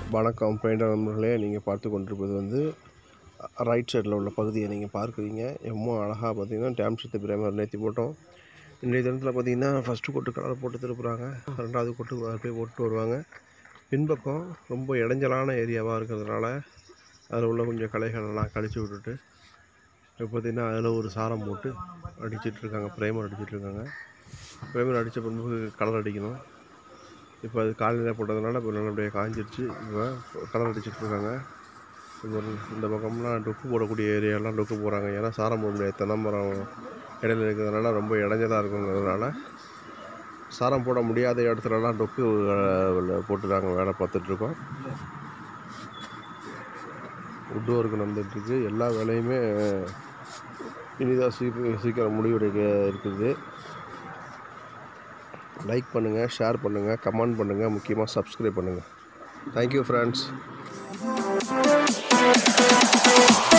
வணக்கம் பெயிண்டர் நண்பர்களே நீங்கள் பார்த்து கொண்டிருப்பது வந்து ரைட் சைடில் உள்ள பகுதியை நீங்கள் பார்க்குறீங்க எவ்வளோ அழகாக பார்த்தீங்கன்னா டேம் சுத்து பிரேமர் நேற்றி போட்டோம் இன்றைய தினத்தில் பார்த்தீங்கன்னா ஃபஸ்ட்டு கொட்டு கலர் போட்டு திருப்புறாங்க ரெண்டாவது கொட்டு அப்படியே போட்டு வருவாங்க பின்பக்கம் ரொம்ப இடைஞ்சலான ஏரியாவாக இருக்கிறதுனால அதில் உள்ள கொஞ்சம் களைகள் எல்லாம் கழிச்சு விட்டுட்டு இப்போ பார்த்தீங்கன்னா அதில் ஒரு சாரம் போட்டு அடிச்சிட்டு இருக்காங்க ப்ரைமர் அடிச்சிட்டு இருக்காங்க ப்ரைமர் அடித்த பின்பு கலர் அடிக்கணும் இப்போ அது காலையில் போட்டதுனால இப்போ நல்லபடியாக காஞ்சிருச்சு இப்போ கலர் அடிச்சிட்டு இருக்காங்க இப்போ இந்த பக்கம்லாம் டொக்கு போடக்கூடிய ஏரியாலாம் டொக்கு போகிறாங்க ஏன்னா சாரம் போட முடியாது தென்னை மரம் இடையில இருக்கிறதுனால ரொம்ப இடைஞ்சலாக இருக்குங்கிறதுனால சாரம் போட முடியாத இடத்துலலாம் டொக்கு அஹ், போட்டு நாங்கள் வேலை பார்த்துட்ருக்கோம் உட் ஒர்க் நடந்துகிட்ருக்கு எல்லா வேலையுமே இனிதாக சீக்கிரம் சீக்கிரம் முடிவடைக்க இருக்குது லைக் பண்ணுங்கள் ஷேர் பண்ணுங்கள் கமெண்ட் பண்ணுங்கள் முக்கியமாக சப்ஸ்கிரைப் பண்ணுங்கள் தேங்க்யூ ஃப்ரெண்ட்ஸ்